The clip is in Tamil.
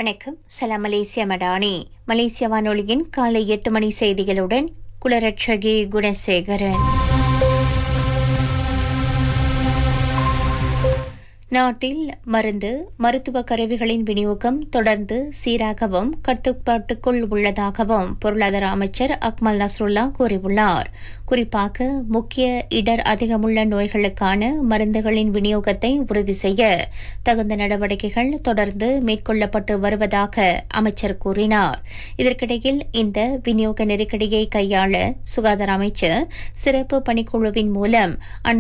வணக்கம் சலாம் மலேசியா மடானி மலேசிய வானொலியின் காலை எட்டு மணி செய்திகளுடன் குலரட்சகி குணசேகரன் நாட்டில் மருந்து மருத்துவ கருவிகளின் விநியோகம் தொடர்ந்து சீராகவும் கட்டுப்பாட்டுக்குள் உள்ளதாகவும் பொருளாதார அமைச்சர் அக்மல் நஸ்ருல்லா கூறியுள்ளார் குறிப்பாக முக்கிய இடர் அதிகமுள்ள நோய்களுக்கான மருந்துகளின் விநியோகத்தை உறுதி செய்ய தகுந்த நடவடிக்கைகள் தொடர்ந்து மேற்கொள்ளப்பட்டு வருவதாக அமைச்சர் கூறினார் இதற்கிடையில் இந்த விநியோக நெருக்கடியை கையாள சுகாதார அமைச்சர் சிறப்பு பணிக்குழுவின் மூலம்